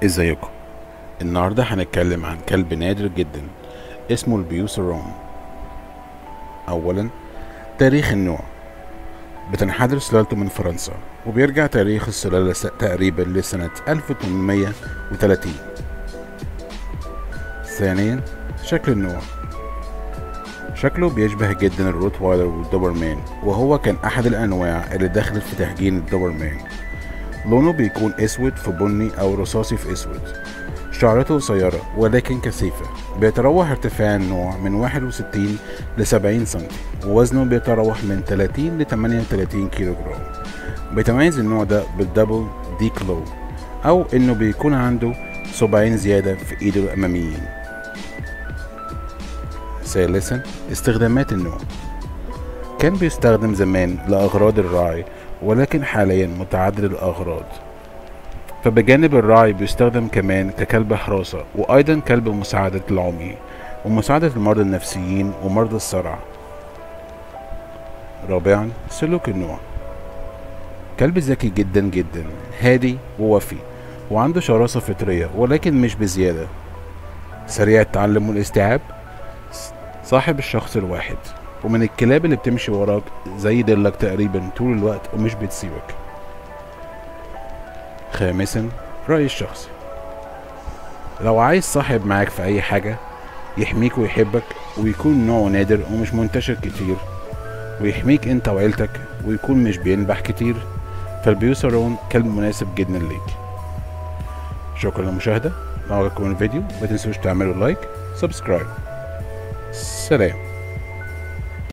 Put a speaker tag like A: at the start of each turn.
A: ازيكم النهاردة هنتكلم عن كلب نادر جدا اسمه البيوسرون اولا تاريخ النوع بتنحدر سلالته من فرنسا وبيرجع تاريخ السلالة س- تقريبا لسنة 1830 ثانيا شكل النوع شكله بيشبه جدا الروتوايلر والدوبرمان وهو كان احد الانواع اللي دخلت في تهجين الدوبرمان لونه بيكون اسود في بني او رصاصي في اسود شعرته قصيرة ولكن كثيفة بيتراوح ارتفاع النوع من 61 ل 70 سم ووزنه بيتراوح من 30 ل 38 كيلو جرام بيتميز النوع ده بالدبل دي كلو او انه بيكون عنده صباعين زيادة في ايده الاماميين ثالثا استخدامات النوع كان بيستخدم زمان لأغراض الرعي ولكن حاليا متعدد الأغراض فبجانب الرعي بيستخدم كمان ككلب حراسة وأيضا كلب مساعدة العمي ومساعدة المرضى النفسيين ومرضى الصرع رابعا سلوك النوع كلب ذكي جدا جدا هادي ووفي وعنده شراسة فطرية ولكن مش بزيادة سريع التعلم والاستيعاب صاحب الشخص الواحد ومن الكلاب اللي بتمشي وراك زي دلك تقريبا طول الوقت ومش بتسيبك خامسا رأيي الشخصي لو عايز صاحب معاك في أي حاجة يحميك ويحبك ويكون نوعه نادر ومش منتشر كتير ويحميك انت وعيلتك ويكون مش بينبح كتير فالبيوسرون كلب مناسب جدا ليك شكرا للمشاهدة لو عجبكم الفيديو ما تنسوش تعملوا لايك سبسكرايب سلام